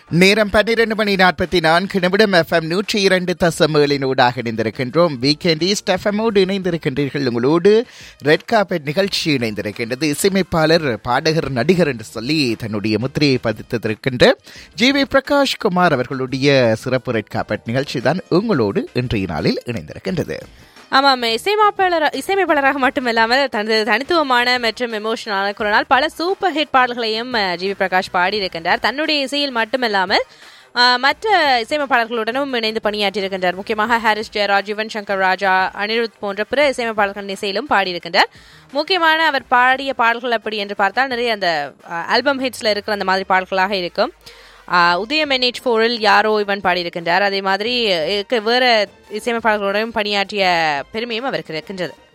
நேரம் பன்னிரண்டு மணி நாற்பத்தி நான்கு நிமிடம் எஃப்எம் நூற்றி இரண்டு தசம் ஏழினூடாக இணைந்திருக்கின்றோம் வீக்கெண்ட் ஈஸ்ட் எஃப்எம்மோடு இணைந்திருக்கின்றீர்கள் உங்களோடு ரெட் கார்பெட் நிகழ்ச்சி இணைந்திருக்கின்றது இசையமைப்பாளர் பாடகர் நடிகர் என்று சொல்லி தன்னுடைய முத்திரையை பதித்திருக்கின்ற ஜி வி பிரகாஷ் குமார் அவர்களுடைய சிறப்பு ரெட் கார்பெட் நிகழ்ச்சி தான் உங்களோடு இன்றைய நாளில் இணைந்திருக்கின்றது ஆமாம் இசையமைப்பாளர் இசையமைப்பாளராக மட்டுமில்லாமல் தனது தனித்துவமான மற்றும் எமோஷனலான குரலால் பல சூப்பர் ஹிட் பாடல்களையும் அஹ், ஜி வி பிரகாஷ் பாடியிருக்கின்றார் தன்னுடைய இசையில் மட்டுமில்லாமல் அஹ், மற்ற இசையமைப்பாளர்களுடனும் இணைந்து பணியாற்றியிருக்கின்றார் முக்கியமாக ஹாரிஸ் ஜெயராஜ் யுவன் சங்கர் ராஜா அனிருத் போன்ற பிற இசையமைப்பாளர்களின் இசையிலும் பாடியிருக்கின்றார் முக்கியமான அவர் பாடிய பாடல்கள் அப்படி என்று பார்த்தால் நிறைய அந்த ஆல்பம் ஹிட்ஸ்ல இருக்கிற அந்த மாதிரி பாடல்களாக இருக்கும் ஆஹ் உதயம் என்ஹெச் ஃபோரில் யாரோ இவன் பாடியிருக்கின்றார் அதே மாதிரி இருக்க வேற இசையமைப்பாளர்களுடன் பணியாற்றிய பெருமையும் அவருக்கு இருக்கின்றது